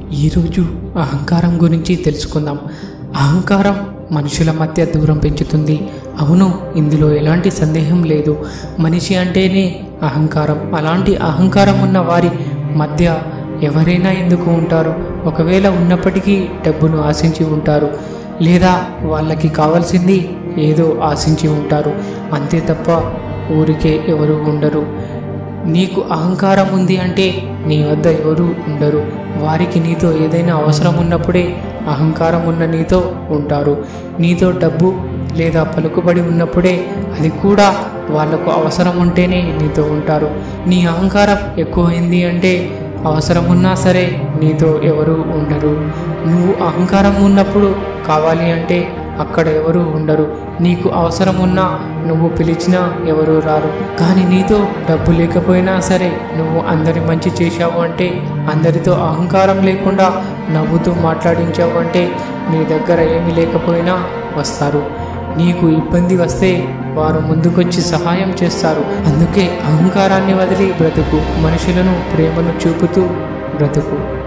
ఈరోజు అహంకారం గురించి తెలుసుకుందాం అహంకారం మనుషుల మధ్య దూరం పెంచుతుంది అవును ఇందులో ఎలాంటి సందేహం లేదు మనిషి అంటేనే అహంకారం అలాంటి అహంకారం ఉన్న వారి మధ్య ఎవరైనా ఎందుకు ఉంటారు ఒకవేళ ఉన్నప్పటికీ డబ్బును ఆశించి ఉంటారు లేదా వాళ్ళకి కావాల్సింది ఏదో ఆశించి ఉంటారు అంతే తప్ప ఊరికే ఎవరు ఉండరు నీకు అహంకారం ఉంది అంటే నీ వద్ద ఎవరు ఉండరు వారికి నీతో ఏదైనా అవసరం ఉన్నప్పుడే అహంకారం ఉన్న నీతో ఉంటారు నీతో డబ్బు లేదా పలుకుబడి ఉన్నప్పుడే అది కూడా వాళ్లకు అవసరం ఉంటేనే నీతో ఉంటారు నీ అహంకారం ఎక్కువైంది అంటే అవసరం ఉన్నా సరే నీతో ఎవరు ఉండరు నువ్వు అహంకారం ఉన్నప్పుడు కావాలి అంటే అక్కడ ఎవరు ఉండరు నీకు అవసరం ఉన్నా నువ్వు పిలిచినా ఎవరు రారు కానీ నీతో డబ్బు లేకపోయినా సరే నువ్వు అందరి మంచి చేశావు అంటే అందరితో అహంకారం లేకుండా నవ్వుతూ మాట్లాడించావు అంటే నీ దగ్గర ఏమీ లేకపోయినా వస్తారు నీకు ఇబ్బంది వస్తే వారు ముందుకొచ్చి సహాయం చేస్తారు అందుకే అహంకారాన్ని వదిలి బ్రతుకు మనుషులను ప్రేమను చూపుతూ బ్రతుకు